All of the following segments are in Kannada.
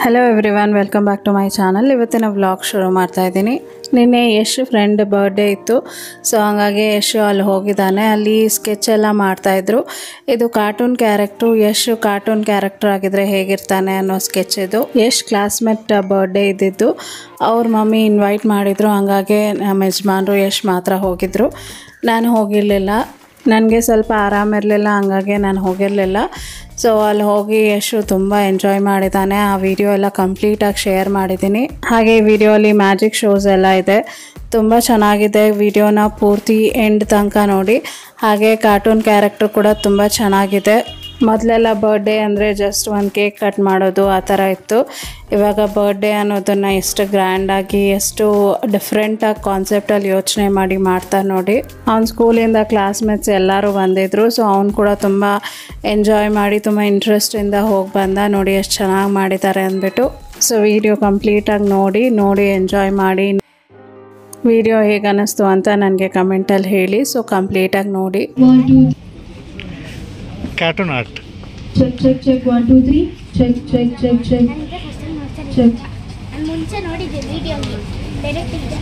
Hello everyone welcome back to my channel ಇವತ್ತಿನ ವ್ಲಾಗ್ ಶುರು ಮಾಡ್ತಾ ಇದ್ದೀನಿ ನಿನ್ನೆ ಯಶ್ ಫ್ರೆಂಡ್ ಬರ್ಡೇ ಇತ್ತು ಸೊ ಹಂಗಾಗಿ ಯಶ್ ಅಲ್ಲಿ ಹೋಗಿದ್ದಾನೆ ಅಲ್ಲಿ ಸ್ಕೆಚ್ ಎಲ್ಲ ಮಾಡ್ತಾಯಿದ್ರು ಇದು cartoon character Yash cartoon character ಆಗಿದ್ರೆ ಹೇಗಿರ್ತಾನೆ ಅನ್ನೋ ಸ್ಕೆಚ್ ಇದು ಯಶ್ ಕ್ಲಾಸ್ಮೇಟ್ ಬರ್ಡೇ ಇದ್ದಿದ್ದು ಅವ್ರ ಮಮ್ಮಿ ಇನ್ವೈಟ್ ಮಾಡಿದರು ಹಂಗಾಗಿ ನಮ್ಮ ಯಜಮಾನ್ರು ಯಶ್ ಮಾತ್ರ ಹೋಗಿದ್ರು ನಾನು ಹೋಗಿರಲಿಲ್ಲ ನನಗೆ ಸ್ವಲ್ಪ ಆರಾಮಿರಲಿಲ್ಲ ಹಂಗಾಗಿ ನಾನು ಹೋಗಿರಲಿಲ್ಲ ಸೊ ಅಲ್ಲಿ ಹೋಗಿ ಯಶು ತುಂಬ ಎಂಜಾಯ್ ಮಾಡಿದ್ದಾನೆ ಆ ವಿಡಿಯೋ ಎಲ್ಲ ಕಂಪ್ಲೀಟಾಗಿ ಶೇರ್ ಮಾಡಿದ್ದೀನಿ ಹಾಗೆ ಈ ವಿಡಿಯೋಲಿ ಮ್ಯಾಜಿಕ್ ಶೋಸ್ ಎಲ್ಲ ಇದೆ ತುಂಬ ಚೆನ್ನಾಗಿದೆ ವಿಡಿಯೋನ ಪೂರ್ತಿ ಎಂಡ್ ತನಕ ನೋಡಿ ಹಾಗೆ ಕಾರ್ಟೂನ್ ಕ್ಯಾರೆಕ್ಟರ್ ಕೂಡ ತುಂಬ ಚೆನ್ನಾಗಿದೆ ಮೊದಲೆಲ್ಲ ಬರ್ಡೇ ಅಂದರೆ ಜಸ್ಟ್ ಒಂದು ಕೇಕ್ ಕಟ್ ಮಾಡೋದು ಆ ಥರ ಇತ್ತು ಇವಾಗ ಬರ್ಡೇ ಅನ್ನೋದನ್ನು ಎಷ್ಟು ಗ್ರ್ಯಾಂಡಾಗಿ ಎಷ್ಟು ಡಿಫ್ರೆಂಟಾಗಿ ಕಾನ್ಸೆಪ್ಟಲ್ಲಿ ಯೋಚನೆ ಮಾಡಿ ಮಾಡ್ತಾರೆ ನೋಡಿ ಅವ್ನ ಸ್ಕೂಲಿಂದ ಕ್ಲಾಸ್ಮೇಟ್ಸ್ ಎಲ್ಲರೂ ಬಂದಿದ್ದರು ಸೊ ಅವ್ನು ಕೂಡ ತುಂಬ ಎಂಜಾಯ್ ಮಾಡಿ ತುಂಬ ಇಂಟ್ರೆಸ್ಟಿಂದ ಹೋಗಿ ಬಂದ ನೋಡಿ ಎಷ್ಟು ಚೆನ್ನಾಗಿ ಮಾಡಿದ್ದಾರೆ ಅಂದ್ಬಿಟ್ಟು ಸೊ ವಿಡಿಯೋ ಕಂಪ್ಲೀಟಾಗಿ ನೋಡಿ ನೋಡಿ ಎಂಜಾಯ್ ಮಾಡಿ ವಿಡಿಯೋ ಹೇಗೆ ಅನ್ನಿಸ್ತು ಅಂತ ನನಗೆ ಕಮೆಂಟಲ್ಲಿ ಹೇಳಿ ಸೊ ಕಂಪ್ಲೀಟಾಗಿ ನೋಡಿ One, two, cartoon art check, check, check. One, two, three. Check, check, check, check. ನನಗೆ ಫಸ್ಟ್ ಟೈಮ್ ನೋಡ್ತಾನೆ Check. ನಾನು ಮುಂಚೆ ನೋಡಿದ್ದೆ ವಿಡಿಯೋಲಿ ಡೈರೆಕ್ಟ್ ಇದೆ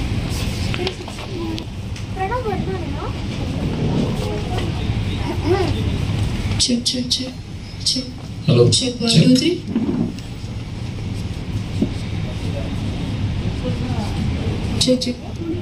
ಪ್ರಣವ್ ಬರ್ತಾನೇನೋ Check, check, check. Check. Hello. Check. One, Check. two, three. Check, check.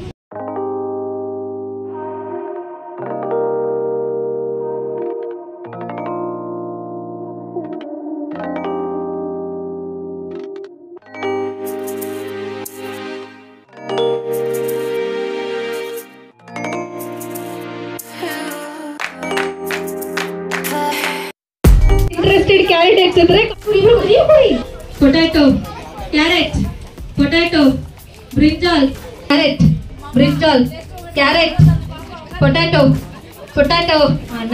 Interested candidates ಅಂದ್ರೆ potato carrot potato brinjal carrot brinjal carrot potato potato ಅಣ್ಣ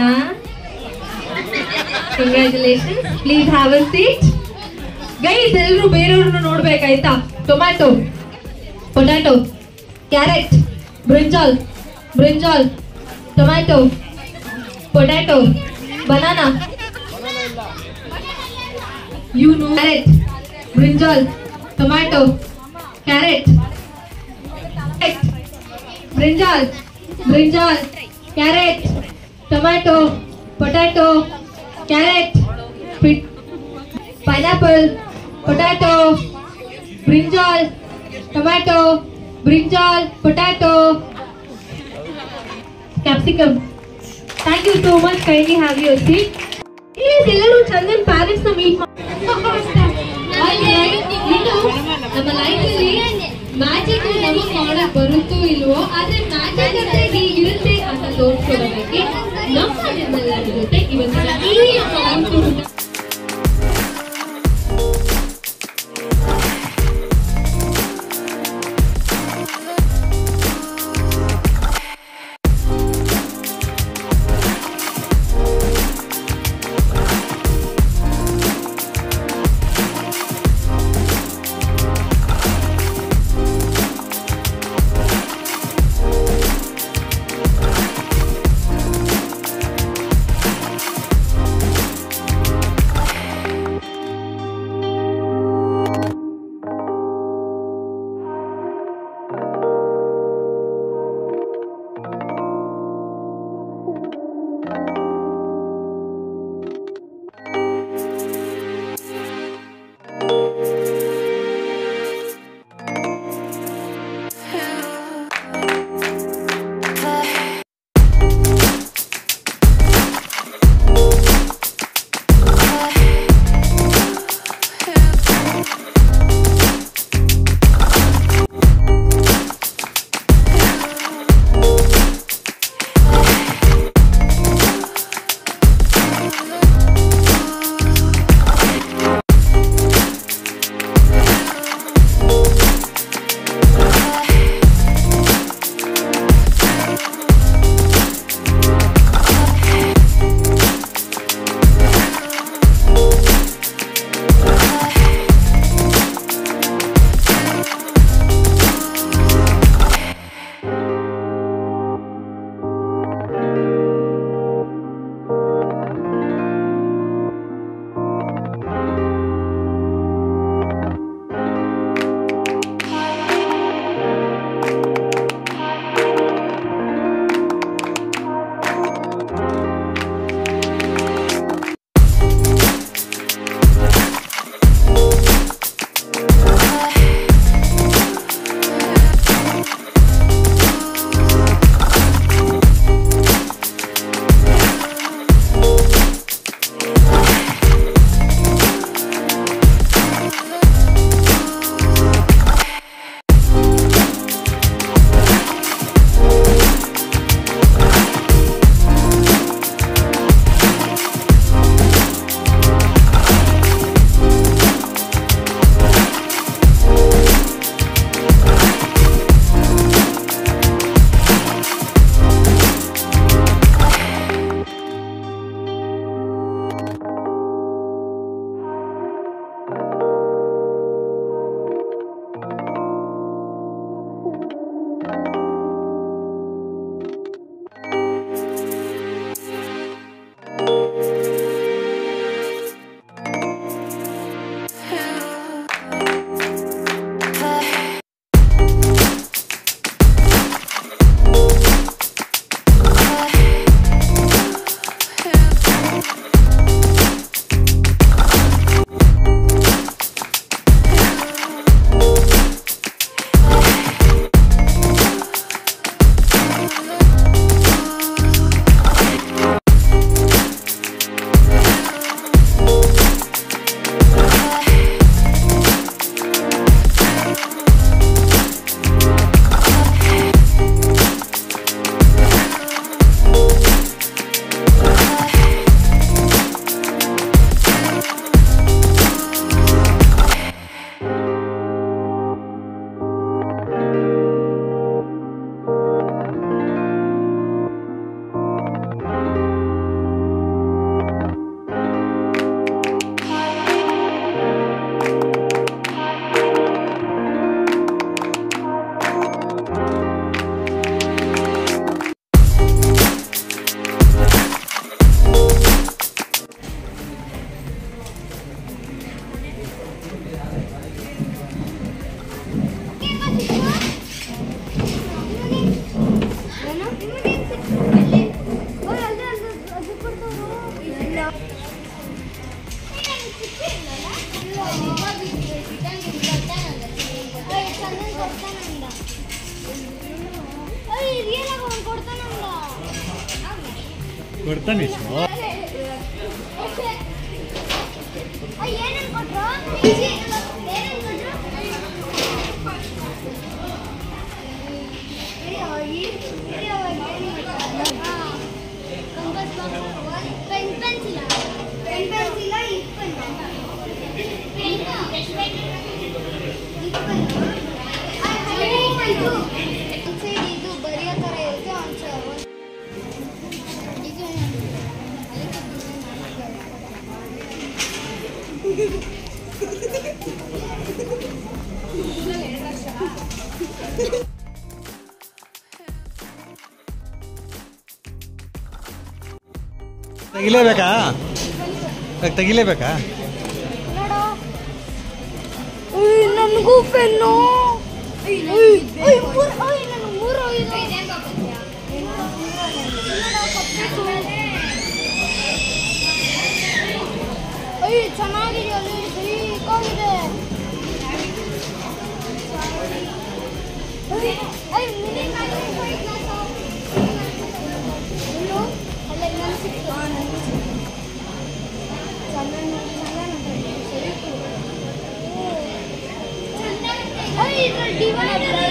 congratulation please have a seat guys ಎಲ್ಲರೂ ಬೇರೆಯವ್ರನ್ನ ನೋಡ್ಬೇಕಾಯ್ತಾ tomato potato carrot brinjal brinjal tomato potato banana You know carrot, brinjal, tomato, carrot, carrot, brinjal, brinjal, carrot, tomato, potato, carrot, pi- pineapple, potato, brinjal, tomato, brinjal, potato, capsicum. Thank you so much. Kindly have your seat. Please, ಎಲ್ಲರೂ ಚಂದನ್ ಪ್ಯಾರೆಂಟ್ಸ್ ನ ಮೀಟ್ ನಮ್ಮ ಲೈಫ್ ಅಲ್ಲಿ ಮ್ಯಾಜಿಕ್ ನಮಗ್ ಮಾಡಕ್ ಬರುತ್ತೋ ಇಲ್ವೋ ಆದ್ರೆ ಮ್ಯಾಜಿಕ್ ಅಂದ್ರೆ ಹೀಗಿರುತ್ತೆ ಅಂತ ತೋರಿಸ್ಕೊಡೋದಕ್ಕೆ ನಮ್ಮ ನಿಮ್ಮೆಲ್ಲರ ಜೊತೆ ಇವತ್ತಿನ ಈ ಕಾಂಟೂರ್ನ ಕೊಡ್ತಾನೆ ಇಷ್ಟು ಏನೇನು ಕೊಟ್ರು ಏನೇನು ಕೊಟ್ರು ಪೆನ್ ಪೆನ್ಸಿಲ ಪೆನ್ ಪೆನ್ಸಿಲ ಇದು ಬರೆಯೋ ಥರ ಇರುತ್ತೆ ಒಂದು ಇದು ತೆಗಿಲೇಬೇಕಾ ಇವಾಗ ತೆಗಿಲೇಬೇಕಾ ನೋಡು ನನಗೂ ಪೆನ್ನು ನನಗೆ ಮೂರು ಅಯ್ಯ ಚೆನ್ನಾಗಿದೆ ಅಲ್ಲಿ ಸೀಕಾಗಿದೆ ಅಲ್ಲ ನಾನು ಸಿಕ್ತು ಡಿವೈಡರ್